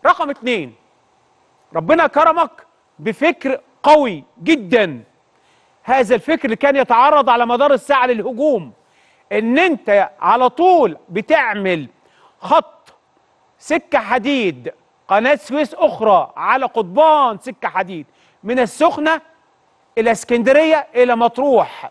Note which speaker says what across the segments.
Speaker 1: رقم اتنين ربنا كرمك بفكر قوي جدا هذا الفكر اللي كان يتعرض على مدار الساعة للهجوم ان انت على طول بتعمل خط سكة حديد قناة سويس اخرى على قضبان سكة حديد من السخنة الى اسكندرية الى مطروح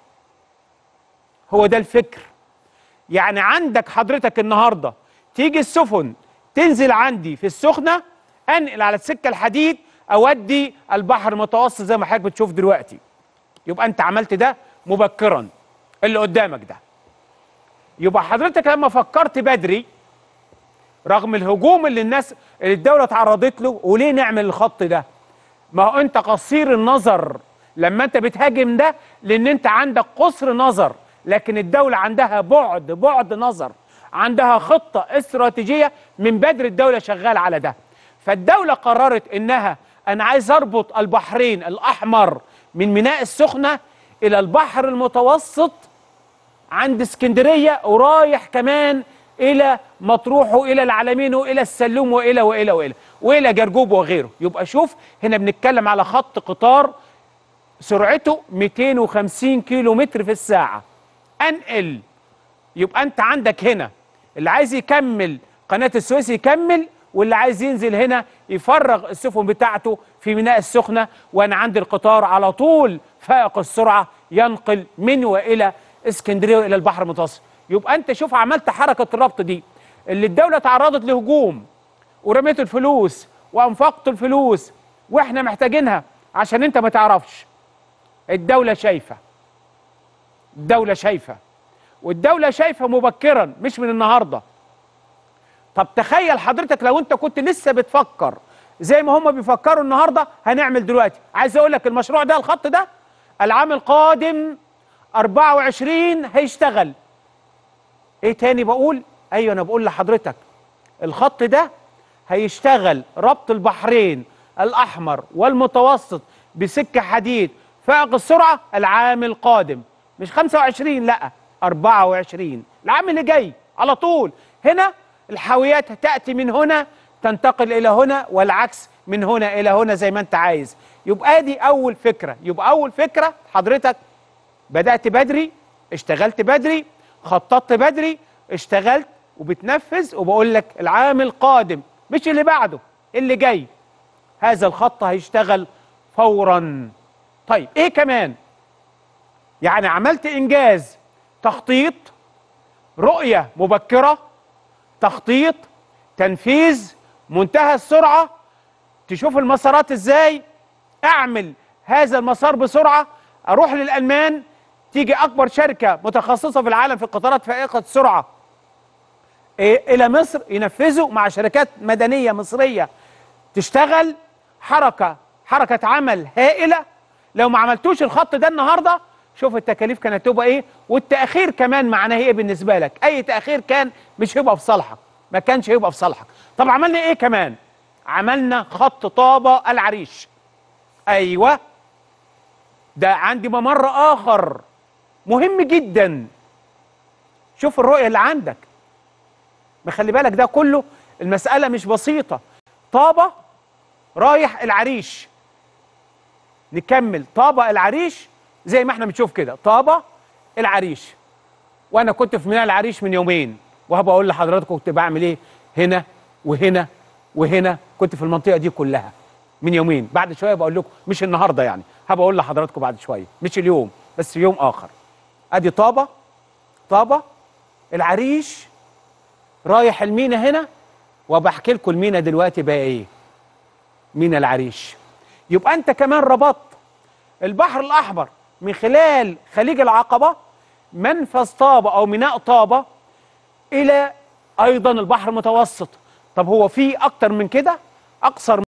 Speaker 1: هو ده الفكر يعني عندك حضرتك النهارده تيجي السفن تنزل عندي في السخنه انقل على السكه الحديد اودي البحر المتوسط زي ما حضرتك بتشوف دلوقتي يبقى انت عملت ده مبكرا اللي قدامك ده يبقى حضرتك لما فكرت بدري رغم الهجوم اللي الناس اللي الدوله تعرضت له وليه نعمل الخط ده ما هو انت قصير النظر لما انت بتهاجم ده لان انت عندك قصر نظر لكن الدولة عندها بعد بعد نظر عندها خطة استراتيجية من بدر الدولة شغالة على ده فالدولة قررت انها انا عايز اربط البحرين الاحمر من ميناء السخنة الى البحر المتوسط عند اسكندرية ورايح كمان الى مطروح والى العلمين والى السلوم والى والى والى والى جرجوب وغيره يبقى شوف هنا بنتكلم على خط قطار سرعته 250 كيلو متر في الساعة انقل يبقى انت عندك هنا اللي عايز يكمل قناة السويس يكمل واللي عايز ينزل هنا يفرغ السفن بتاعته في ميناء السخنة وانا عندي القطار على طول فائق السرعة ينقل من والى اسكندرية والى البحر المتوسط يبقى انت شوف عملت حركة الربط دي اللي الدولة تعرضت لهجوم ورميت الفلوس وانفقت الفلوس واحنا محتاجينها عشان انت ما تعرفش الدولة شايفة الدولة شايفة والدولة شايفة مبكرا مش من النهاردة طب تخيل حضرتك لو انت كنت لسه بتفكر زي ما هم بيفكروا النهاردة هنعمل دلوقتي عايز اقول لك المشروع ده الخط ده العام القادم 24 هيشتغل ايه تاني بقول ايوه انا بقول لحضرتك الخط ده هيشتغل ربط البحرين الاحمر والمتوسط بسكة حديد فائق السرعة العام القادم مش 25 لا 24 العام اللي جاي على طول هنا الحاويات تأتي من هنا تنتقل إلى هنا والعكس من هنا إلى هنا زي ما أنت عايز يبقى دي أول فكرة يبقى أول فكرة حضرتك بدأت بدري اشتغلت بدري خططت بدري اشتغلت وبتنفذ وبقول لك العام القادم مش اللي بعده اللي جاي هذا الخط هيشتغل فورا طيب ايه كمان يعني عملت انجاز تخطيط رؤيه مبكره تخطيط تنفيذ منتهى السرعه تشوف المسارات ازاي اعمل هذا المسار بسرعه اروح للالمان تيجي اكبر شركه متخصصه في العالم في القطارات فائقه السرعه إيه الى مصر ينفذوا مع شركات مدنيه مصريه تشتغل حركه حركه عمل هائله لو ما عملتوش الخط ده النهارده شوف التكاليف كانت تبقى ايه والتاخير كمان معناه ايه بالنسبه لك اي تاخير كان مش هيبقى في صالحك ما كانش هيبقى في صالحك طب عملنا ايه كمان عملنا خط طابه العريش ايوه ده عندي ممر اخر مهم جدا شوف الرؤيه اللي عندك ما خلي بالك ده كله المساله مش بسيطه طابه رايح العريش نكمل طابة العريش زي ما احنا بنشوف كده طابة العريش وانا كنت في ميناء العريش من يومين وهبقى اقول لحضراتكم كنت بعمل ايه هنا وهنا وهنا كنت في المنطقة دي كلها من يومين بعد شوية بقول لكم مش النهاردة يعني هبقى اقول لحضراتكم بعد شوية مش اليوم بس في يوم اخر ادي طابة طابة العريش رايح المينا هنا وبحكي لكم المينا دلوقتي بقى ايه مينا العريش يبقى انت كمان ربطت البحر الاحمر من خلال خليج العقبه منفذ طابه او ميناء طابه الى ايضا البحر المتوسط طب هو في اكتر من كده اقصر